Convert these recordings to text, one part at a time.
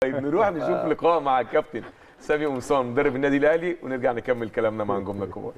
طيب نروح نشوف لقاء مع الكابتن سامي قمصان مدرب النادي الاهلي ونرجع نكمل كلامنا مع نجومنا الكبار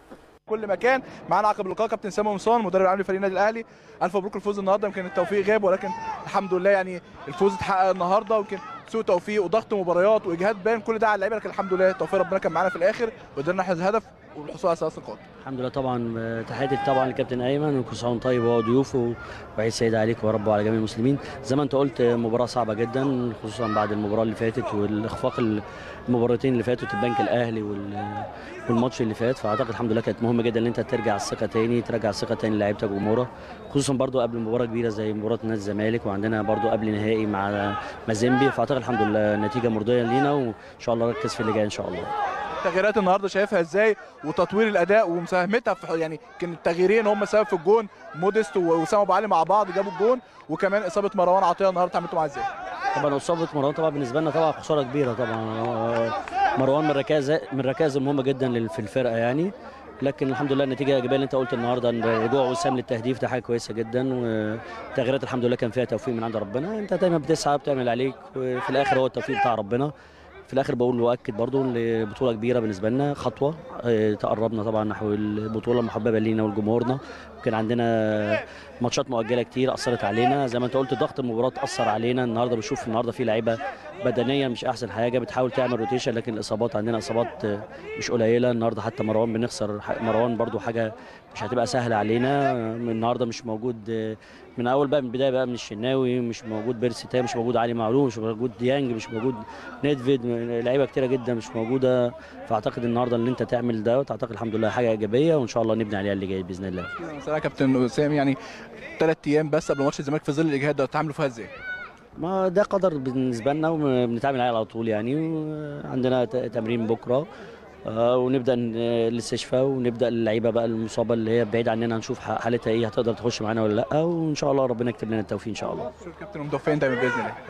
كل مكان معانا عقب اللقاء كابتن سامي قمصان مدرب العام لفريق النادي الاهلي الف مبروك الفوز النهارده يمكن التوفيق غاب ولكن الحمد لله يعني الفوز اتحقق النهارده ويمكن سوء توفيق وضغط مباريات واجهاد باين كل ده على اللعيبه لكن الحمد لله توفيق ربنا كان معانا في الاخر وقدرنا نحرز هدف والحصول على ثلاث نقاط الحمد لله طبعا تحياتي طبعا للكابتن ايمن وكل سنه وانت طيب وهو ضيوفه وعيد سعيد عليك ورب وعلى جميع المسلمين زي ما انت قلت مباراه صعبه جدا خصوصا بعد المباراه اللي فاتت والاخفاق المباراتين اللي فاتوا البنك الاهلي وال- والماتش اللي فات فاعتقد الحمد لله كانت مهمه جدا ان انت ترجع الثقه تاني ترجع الثقه تاني لعيبتك وجمهورك خصوصا برضو قبل مباراه كبيره زي مباراه نادي الزمالك وعندنا برضو قبل نهائي مع مازيمبي فاعتقد الحمد لله نتيجه مرضيه لينا وان شاء الله نركز في اللي جاي ان شاء الله تغييرات النهارده شايفها ازاي وتطوير الاداء ومساهمتها في يعني كان التغييرين هم سبب في الجون موديست واسامه ابو علي مع بعض جابوا الجون وكمان اصابه مروان عطيه النهارده عملتوا معاها ازاي؟ طبعا اصابه مروان طبعا بالنسبه لنا طبعا خساره كبيره طبعا آه، مروان من الركائز من الركائز المهمه جدا لل- في الفرقه يعني لكن الحمد لله النتيجه الايجابيه اللي انت قلت النهارده ان رجوع وسام للتهديف ده حاجه كويسه جدا والتغييرات الحمد لله كان فيها توفيق من عند ربنا انت دايما بتسعى بتعمل اللي عليك وفي الاخر هو التوفيق بتاع ربنا في الاخر بقول واكد برضو ان بطوله كبيره بالنسبه لنا خطوه آه، تقربنا طبعا نحو البطوله المحببه لينا ولجمهورنا كان عندنا ماتشات مؤجله كتير اثرت علينا زي ما انت قلت ضغط المباراه اثر علينا النهارده بشوف النهارده في لعيبه بدنيا مش احسن حاجه بتحاول تعمل روتيشن لكن الاصابات عندنا اصابات آه، مش قليله النهارده حتى مروان بنخسر ح- مروان برضو حاجه مش هتبقى سهله علينا آه، النهارده مش موجود آه، من اول بقى من البدايه بقى من الشناوي مش موجود بيرسي تاي مش موجود علي معلول مش موجود ديانج مش موجود نيدفيد لعيبه كتيره جدا مش موجوده فاعتقد النهارده ان انت تعمل ده اعتقد الحمد لله حاجه ايجابيه وان شاء الله نبني عليها اللي جاي باذن الله مثلا يا كابتن وسام يعني ثلاث ايام بس قبل ماتش الزمالك في ظل الاجهاد ده تعاملوا فيها ازاي؟ ما ده قدر بالنسبه لنا وبنتعامل عليه على طول يعني عندنا ت- تمرين بكره آه، ونبدا ن- الاستشفاء ونبدا اللعيبه بقى المصابه اللي هي بعيد عننا نشوف ح- حالتها ايه هتقدر تخش معانا ولا لا وان شاء الله ربنا يكتب لنا التوفيق ان شاء الله شوف كابتن ومدفعين دايما باذن الله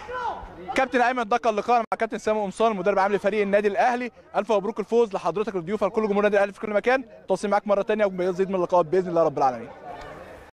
كابتن ايمن ده كان لقاء مع كابتن سامي قمصان مدرب عام لفريق النادي الاهلي الف مبروك الفوز لحضرتك الضيوف لكل جمهور النادي الاهلي في كل مكان تواصل معاك مره ثانيه وبيزيد من اللقاءات باذن الله رب العالمين